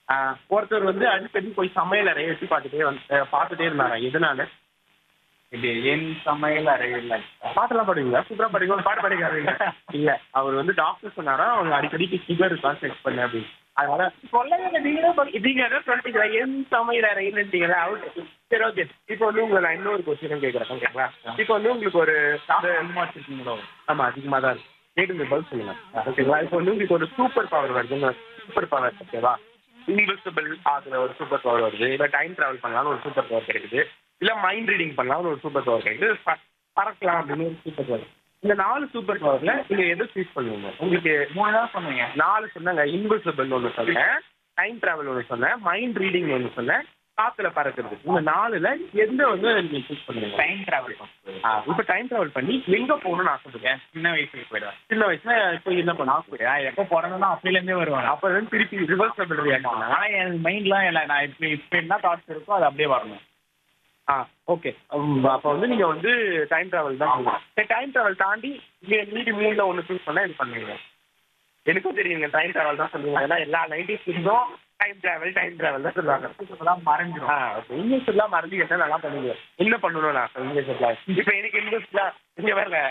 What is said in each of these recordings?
ஆஹ் ஒருத்தர் வந்து அடிக்கடி போய் சமையல் அறையை எட்டி பார்த்துட்டே வந்து அஹ் பார்த்துட்டே இருந்தாரா எதனால இது என் சமையல் அறையில் பாட்டெல்லாம் பாடுவீங்களா சூப்பரா பாடுவீங்க ஒரு பாட்டு பாடிக்காதீங்க இல்ல அவர் வந்து டாக்டர் சொன்னாரா அவங்க அடிக்கடிக்கு சுகர் இருக்கா செக் பண்ண அப்படின்னு அதனால சொல்லவே இல்லை நீங்களே சொல்லி- நீங்க என்ன சொல்லிட்டீங்களா என் சமையல் அறையில்ட்டீங்களா அவுட் சரி ஓகே இப்போ வந்து உங்களை நான் இன்னொரு கொஸ்டின் கேட்குறேன் ஓகேங்களா இப்போ வந்து உங்களுக்கு ஒரு அதிகமாக வச்சுருக்கீங்களோ ஆமா அதிகமா தான் இருக்கு கேட்டு பதில் சொல்லுங்க ஓகேங்களா இப்போ வந்து உங்களுக்கு ஒரு சூப்பர் பவர் வருதுன்னு சூப்பர் பவர் ஓகேவா இன்விசிபிள் ஆகுற ஒரு சூப்பர் பவர் வருது இல்ல டைம் டிராவல் பண்ணலாம்னு ஒரு சூப்பர் பவர் கிடைக்குது இல்ல மைண்ட் ரீடிங் பண்ணலாம்னு ஒரு சூப்பர் பவர் கிடைக்குது ப- பறக்கலாம் அப்படின்னு ஒரு சூப்பர் பவர் இந்த நாலு சூப்பர் பவர்ல நீங்க எதை சூஸ் பண்ணுவீங்க உங்களுக்கு மூணு தான் சொன்னீங்க நாலு சொன்னாங்க இன்விசிபிள் ஒன்று சொன்னேன் டைம் டிராவல் ஒன்று சொன்னேன் மைண்ட் ரீடிங் ஒன்று சொன்னேன் காத்துல பறக்கிறது இந்த நாலுல எந்த வந்து நீங்க சூஸ் பண்ணுவீங்க டைம் டிராவல் ஆ, இப்ப டைம் டிராவல் பண்ணி எங்க போகணும்னு ஆசைப்படுறேன் சின்ன வயசுக்கு போயிடுவேன் சின்ன வயசுல இப்போ என்ன பண்ண நான் எப்போ பிறந்தனோ அப்பையிலேருந்தே வருவேன் அப்ப வந்து திருப்பி ரிவர்சபிள் ரியாக்ட் பண்ணா ஆனால் என் மைண்ட்லாம் இல்லை நான் இப்போ இப்போ என்ன தாட்ஸ் இருக்கோ அது அப்படியே வரணும் ஆ ஓகே அப்ப வந்து நீங்க வந்து டைம் டிராவல் தான் பண்ணுவீங்க. சரி டைம் டிராவல் தாண்டி நீங்க மீதி மூணுல ஒண்ணு சூஸ் பண்ணா இது பண்ணுவீங்க எனக்கும் தெரியுங்க டைம் டிராவல் தான் சொல்லுவாங்க ஏன்னா எல்லா நைன்டிஸ் கிட்ஸும் டைம் டிராவல் டைம் டிராவல் தான் சொல்லுவாங்க இப்போதான் மறைஞ்சிரும் ஆ இங்கிலீஷ் எல்லாம் மறந்து என்ன நல்லா பண்ணுவீங்க என்ன பண்ணணும் நான் இங்கிலீஷ் இப்ப எனக்கு இன்வெஸ்ட்ல இங்க வேற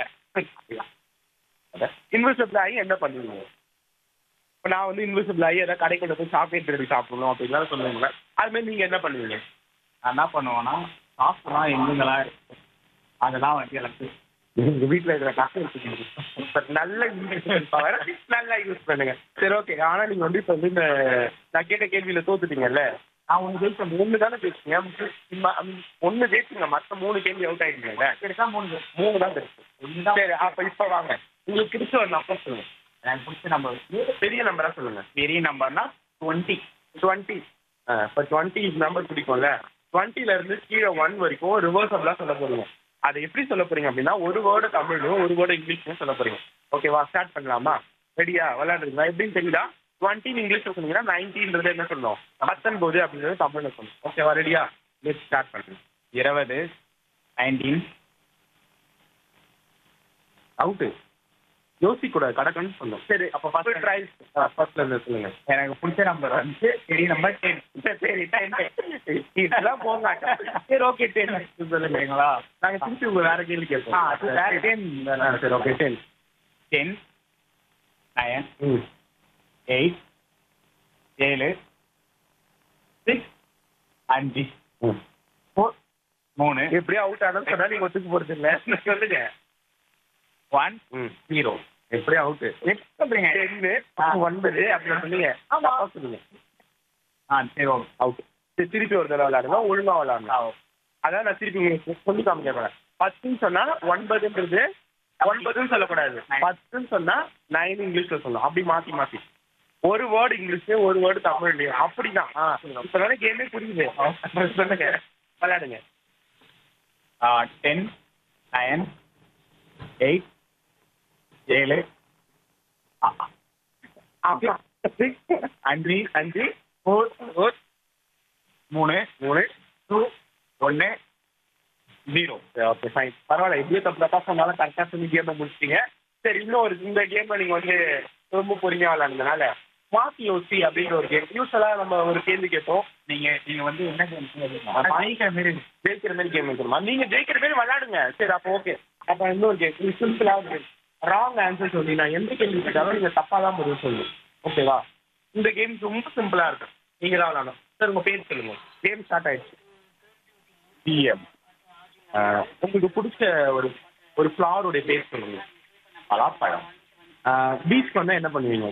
இன்வெஸ்டபிள் ஆகி என்ன பண்ணுவீங்க இப்போ நான் வந்து இன்வெஸ்டபிள் ஆகி ஏதாவது கடைக்குள்ள போய் சாக்லேட் எடுத்து சாப்பிடணும் அப்படின்லாம் சொல்லுவீங்களா அது மாதிரி நீங்க என்ன பண்ணுவீங்க நான் என்ன பண்ணுவேன்னா காசுலாம் எங்கெங்கெல்லாம் இருக்கு அதெல்லாம் வந்து எனக்கு எங்க வீட்ல இருக்கிற காசு எடுத்துக்கோங்க நல்ல இன்வெஸ்ட்மெண்ட் பவர் நல்லா யூஸ் பண்ணுங்க சரி ஓகே ஆனா நீங்க வந்து இப்ப வந்து இந்த நான் கேட்ட கேள்வியில தோத்துட்டீங்கல்ல நான் ஒன்று ஜெயிச்சேன் ஒன்று தானே ஜெயிச்சீங்க ஒன்று ஜெயிச்சுங்க மற்ற மூணு கேள்வி அவுட் ஆயிட்டீங்கல்ல பெருசா மூணு மூணு தான் இருக்கு ஒன்று தான் சரி அப்ப இப்ப வாங்க உங்களுக்கு பிடிச்ச ஒரு நம்பர் சொல்லுங்க எனக்கு பிடிச்ச நம்பர் பெரிய நம்பரா சொல்லுங்க பெரிய நம்பர்னா டுவெண்ட்டி டுவெண்ட்டி இப்போ டுவெண்ட்டி நம்பர் பிடிக்கும்ல டுவெண்ட்டில இருந்து கீழே ஒன் வரைக்கும் ரிவர்சபிளா சொல்ல போறீங்க அதை எப்படி சொல்ல போறீங்க அப்படின்னா ஒரு வேர்டு தமிழும் ஒரு வேர்டு இங்கிலீஷ்லையும் சொல்ல போறீங்க ஓகேவா ஸ்டார்ட் பண்ணலாமா ரெடியா விளையாடுறீங்களா எப்படின்னு தெரியுதா டுவெண்ட்டின் இங்கிலீஷ்ல சொன்னீங்கன்னா நைன்டீன்றது என்ன சொல்லணும் பத்தொன்பது அப்படின்றது தமிழ்ல சொல்லணும் ஓகேவா ரெடியா லெட் ஸ்டார்ட் பண்ணுங்க இருபது நைன்டீன் அவுட்டு யோசிக்க கூடாது கடக்கன்னு சொல்லணும் சரி அப்ப ஃபர்ஸ்ட் ட்ரை ஃபர்ஸ்ட்ல இருந்து சொல்லுங்க எனக்கு பிடிச்ச நம்பர் வந்து பெரிய நம்பர் டென் சரி டென் இதெல்லாம் போங்க சரி ஓகே டென் சொல்லுங்களா நாங்க திருப்பி உங்க வேற கேள்வி கேட்போம் ஆ, அது வேற டென் ஆ, சரி ஓகே டென் டென் நயன் ம் எயிட் ஏழு சிக்ஸ் அஞ்சு ம். ஃபோர் மூணு எப்படியும் அவுட் ஆனது சொன்னா நீங்க ஒத்துக்கு போறது இல்ல சொல்லுங்க ஒன் ம் ஜீரோ எப்படியும் அவுட் சொல்றீங்க டென்னு ஒன்பது அப்படி சொன்னீங்க ஆமா. தப்பா சொல்லுங்க ஆ சரி ஓகே அவுட் சரி திருப்பி ஒரு தடவை விளையாடுங்க ஒழுங்கா ஆ விளையாடணும் ஓகே அதான் நான் திருப்பி உங்களுக்கு சொல்லி காமிக்க போறேன் பத்துன்னு சொன்னா ஒன்பதுன்றது ஒன்பதுன்னு சொல்லக்கூடாது Nine. பத்துன்னு சொன்னா நைன் இங்கிலீஷ்ல சொல்லணும் அப்படி மாத்தி மாத்தி ஒரு வேர்டு இங்கிலீஷ் ஒரு வேர்டு தமிழ்லயும் அப்படிதான் ஆ இப்ப கேமே புரியுது சொல்லுங்க விளையாடுங்க டென் நயன் எயிட் ஏழு அஞ்சு அஞ்சு ஃபோர் ஃபோர் மூணு மூணு டூ ஒன்று ஜீரோ ஓகே ஃபைன் பரவாயில்ல எப்படியோ தப்பு தப்பா சொன்னாலும் கரெக்டாக சொல்லி கேமை முடிச்சிட்டீங்க சரி இன்னும் ஒரு இந்த கேமை நீங்க வந்து ரொம்ப பொறுமையா விளையாடுறதுனால மாத்தி யோசி அப்படின்ற ஒரு கேம் யூஸ்வலா நம்ம ஒரு கேள்வி கேட்போம் நீங்க நீங்க வந்து என்ன கேம் ஜெயிக்கிற மாரி ஜெயிக்கிற மாதிரி கேம் வைக்கணுமா நீங்க ஜெயிக்கிற மாதிரி விளையாடுங்க சரி அப்போ ஓகே அப்ப இன்னொரு கேம் சிம்பிளா ராங் ஆன்சர் சொல்லி நான் எந்த கேள்வி கேட்டாலும் நீங்க தப்பா தான் பதில் சொல்லணும் ஓகேவா இந்த கேம் ரொம்ப சிம்பிளா இருக்கும் நீங்க தான் விளையாடணும் சார் உங்க பேர் சொல்லுங்க கேம் ஸ்டார்ட் ஆயிடுச்சு பிஎம் உங்களுக்கு பிடிச்ச ஒரு ஒரு ஃப்ளாருடைய பேர் சொல்லுங்க பலாப்பழம் பீச் வந்தா என்ன பண்ணுவீங்க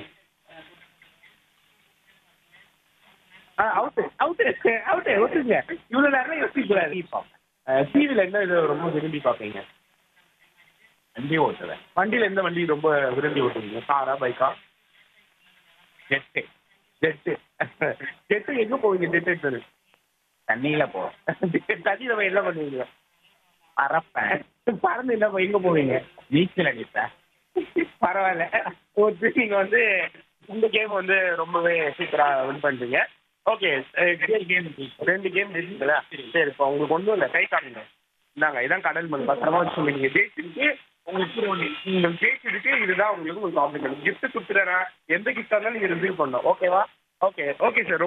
அவுட்டு அவுட்டு அவுட்டு ஒத்துங்க இவ்வளோ நேரம் யோசிக்கூடாது டிவியில் என்ன இது ரொம்ப விரும்பி பார்ப்பீங்க வண்டி ஓட்டுவேன் வண்டியில் எந்த வண்டி ரொம்ப விரும்பி ஓட்டுவீங்க காரா பைக்கா ஜெட்டு ஜெட்டு ஜெட்டு எங்கே போவீங்க ஜெட் எடுத்தது தண்ணியில போவேன் தண்ணியில் போய் என்ன பண்ணுவீங்க பறப்பேன் பறந்து என்ன போய் எங்கே போவீங்க நீச்சல் அடிப்பேன் பரவாயில்ல ஒரு நீங்க வந்து இந்த கேம் வந்து ரொம்பவே சூப்பரா வின் பண்றீங்க ஓகே கேம் ரெண்டு கேம் ஜெயிச்சிங்களா சரி இப்போ உங்களுக்கு ஒன்றும் இல்லை கை காட்டுங்க இந்தாங்க இதான் கடல் மண் பத்திரமா வச்சுக்கோங்க நீங்க ஜெயிச்சிருக்கு உங்களுக்கு நீங்க ஜெயிச்சிருக்கு இதுதான் உங்களுக்கு உங்களுக்கு காம்ப்ளிமெண்ட் கிஃப்ட் கொடுத்துறேன் எந்த கிஃப்டா இருந்தாலும் நீங்க ரிசீவ் பண்ணணும் ஓகேவா ஓகே ஓகே சார்